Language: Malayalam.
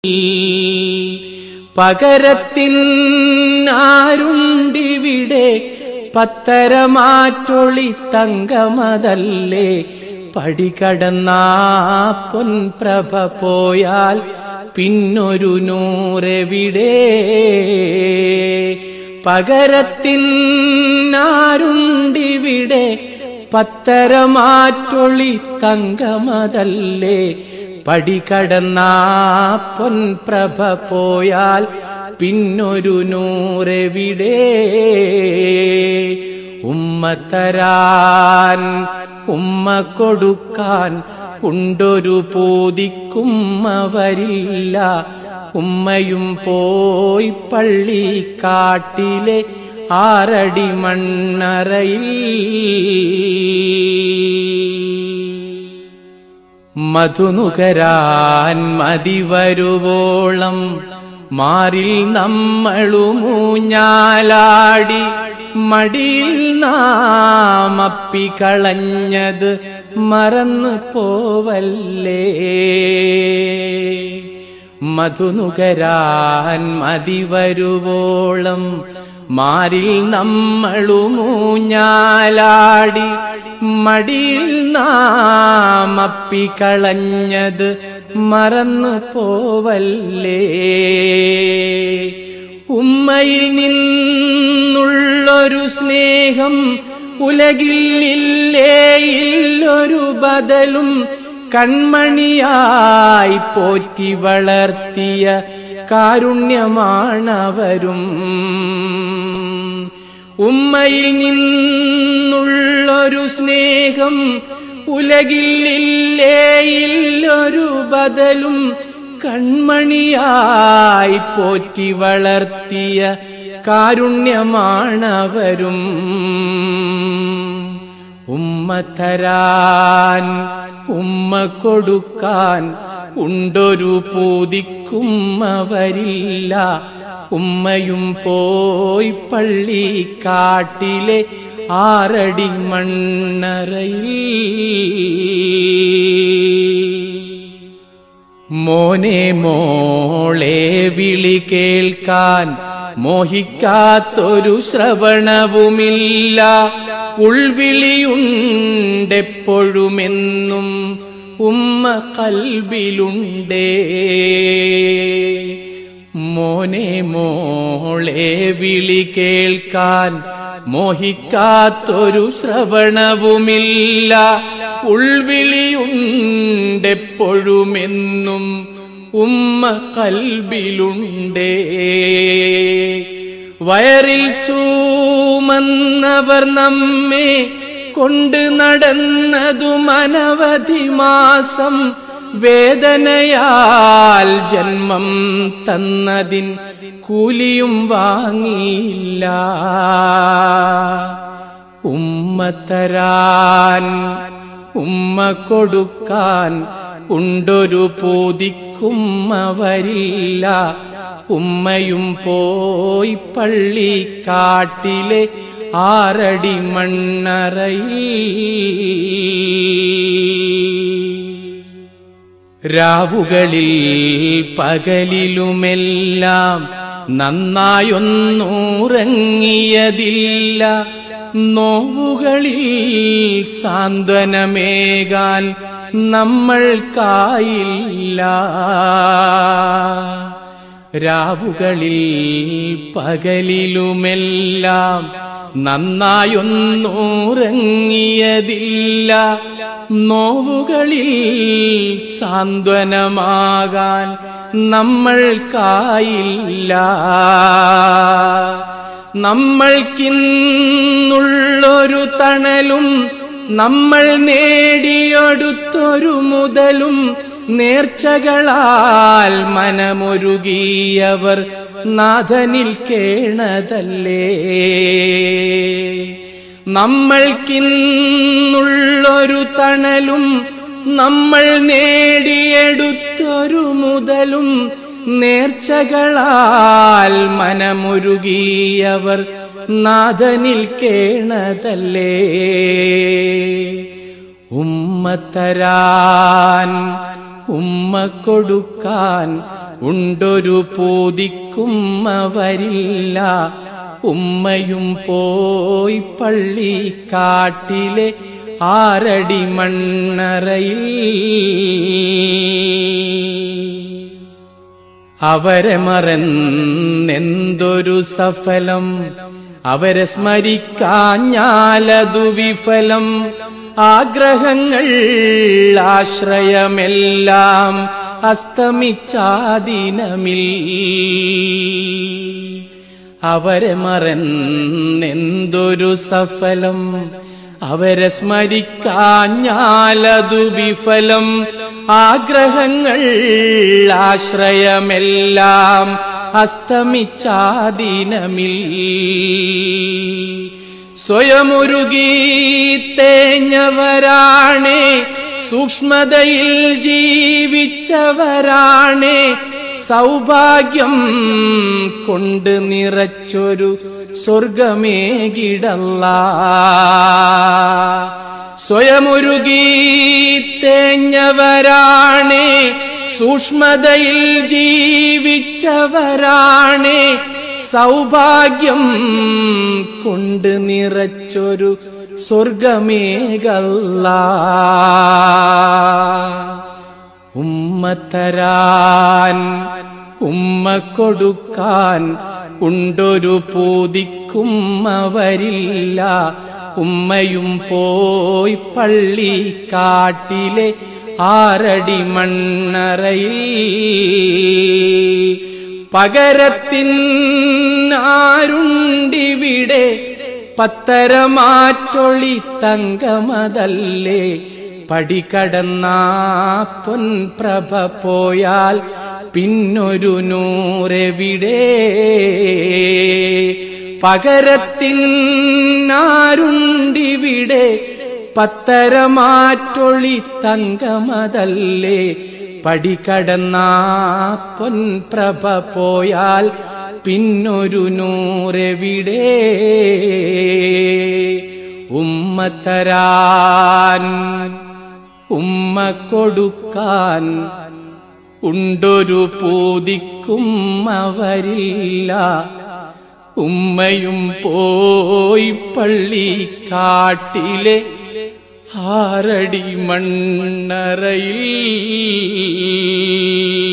പകരത്തിനാരുണ്ടിവിടെ പത്തരമാറ്റൊളി തങ്കമതല്ലേ പടികടന്നാ പൊൻപ്രഭ പോയാൽ പിന്നൊരു നൂറെവിടെ പകരത്തിനാരുണ്ടിവിടെ പത്തരമാറ്റൊളി തങ്കമതല്ലേ പടികടന്നാ പൊൻപ്രഭ പോയാൽ പിന്നൊരു നൂറെവിടെ ഉമ്മ തരാൻ ഉമ്മ കൊടുക്കാൻ ഉണ്ടൊരു പൂതിക്കുമ്മ വരില്ല ഉമ്മയും പോയി പള്ളിക്കാട്ടിലെ ആറടി മണ്ണറയിൽ മധുനുകരാൻ മതി വരുവോളം മാറിൽ നമ്മളുമൂഞ്ഞാലാടി മടിയിൽ നാമപ്പി കളഞ്ഞത് മറന്നു പോവല്ലേ മധുനുകരാൻ മതി വരുവോളം മാറിൽ നമ്മളുമൂഞ്ഞാലാടി മടിയിൽ നാമപ്പി കളഞ്ഞത് മറന്നു പോവല്ലേ ഉമ്മയിൽ നിന്നുള്ളൊരു സ്നേഹം ഉലകിൽ ഇല്ലേ ഇല്ലൊരു ബദലും കൺമണിയായി പോറ്റി വളർത്തിയ കാരുണ്യമാണവരും ഉമ്മയിൽ നിന്നുള്ളൊരു സ്നേഹം ഉലകിൽ ഇല്ലേ ഇല്ലൊരു ബദലും കൺമണിയായി പോറ്റി വളർത്തിയ കാരുണ്യമാണവരും ഉമ്മ തരാൻ ഉമ്മ കൊടുക്കാൻ ഉണ്ടൊരു പൂതിക്കുമ്മ വരില്ല ഉമ്മയും പോയി പള്ളിക്കാട്ടിലെ ആറടി മണ്ണറയിൽ മോനെ മോളെ വിളി കേൾക്കാൻ മോഹിക്കാത്തൊരു ശ്രവണവുമില്ല ഉൾവിളിയുണ്ടെപ്പോഴുമെന്നും ഉമ്മ കൽബിലുണ്ടേ മോനെ മോളെ വിളി കേൾക്കാൻ മോഹിക്കാത്തൊരു ശ്രവണവുമില്ല ഉൾവിളിയുണ്ടെപ്പോഴുമെന്നും ഉമ്മ കൽബിലുണ്ടേ വയറിൽ ചൂമന്നവർ നമ്മെ കൊണ്ട് നടന്നതു അനവധി മാസം വേദനയാൽ ജന്മം തന്നതിൻ കൂലിയും വാങ്ങിയില്ല ഉമ്മ തരാൻ ഉമ്മ കൊടുക്കാൻ ഉണ്ടൊരു പൂതിക്കുമ്മ വരില്ല ഉമ്മയും പോയി പള്ളിക്കാട്ടിലെ ആറടി മണ്ണറയിൽ രാവുകളിൽ പകലിലുമെല്ലാം നന്നായൊന്നുറങ്ങിയതില്ല നോവുകളിൽ സാന്ത്വനമേകാൻ നമ്മൾക്കായില്ല രാവുകളിൽ പകലിലുമെല്ലാം നന്നായൊന്നുറങ്ങിയതില്ല നോവുകളിൽ സാന്ത്വനമാകാൻ നമ്മൾക്കായില്ല നമ്മൾക്കിന്നുള്ളൊരു തണലും നമ്മൾ നേടിയെടുത്തൊരു മുതലും നേർച്ചകളാൽ മനമൊരുകിയവർ നാഥനിൽ കേണതല്ലേ നമ്മൾക്കിന്നുള്ളൊരു തണലും നമ്മൾ നേടിയെടുത്തൊരു മുതലും നേർച്ചകളാൽ മനമൊരുകിയവർ നാഥനിൽ കേണതല്ലേ ഉമ്മ തരാൻ ഉമ്മ കൊടുക്കാൻ ഉണ്ടൊരു പൂതിക്കും അവരില്ല ഉമ്മയും പോയി പള്ളിക്കാട്ടിലെ ആരടി മണ്ണറയിൽ അവരെ മറന്നെന്തൊരു സഫലം അവരെ സ്മരിക്കാഞ്ഞാലതു വിഫലം ആഗ്രഹങ്ങൾ ആശ്രയമെല്ലാം അസ്തമിച്ചാദിനമിൽ അവരെ മറന്നെന്തൊരു സഫലം അവരെ സ്മരിക്കാഞ്ഞാലതു വിഫലം ആഗ്രഹങ്ങൾ ആശ്രയമെല്ലാം അസ്തമിച്ചാദിനമിൽ സ്വയമുരുകി തേഞ്ഞവരാണേ സൂക്ഷ്മതയിൽ ജീവിച്ചവരാണേ സൗഭാഗ്യം കൊണ്ട് നിറച്ചൊരു സ്വർഗമേകിടല്ല സ്വയമുരുകി തേഞ്ഞവരാണേ സൂക്ഷ്മതയിൽ ജീവിച്ചവരാണേ സൗഭാഗ്യം കൊണ്ട് നിറച്ചൊരു സ്വർഗമേകല്ല ഉമ്മത്തരാൻ ഉമ്മ കൊടുക്കാൻ ഉണ്ടൊരു പൂതിക്കും അവരില്ല ഉമ്മയും പോയി പള്ളിക്കാട്ടിലെ ആരടി മണ്ണറയിൽ പകരത്തിനാരുണ്ടിവിടെ പത്തരമാറ്റൊളി തങ്കമതല്ലേ പടികടന്നാ പൊൻപ്രഭ പോയാൽ പിന്നൊരു നൂറെവിടെ പകരത്തിനാരുണ്ടിവിടെ പത്തരമാറ്റൊളി തങ്കമതല്ലേ പടികടന്നാ പൊൻപ്രഭ പോയാൽ പിന്നൊരു നൂറെവിടെ ഉമ്മത്തരാൻ ഉമ്മ കൊടുക്കാൻ ഉണ്ടൊരു പൂതിക്കും അവരില്ല ഉമ്മയും പോയി പള്ളിക്കാട്ടിലെ ആരടി മണ്ണറയിൽ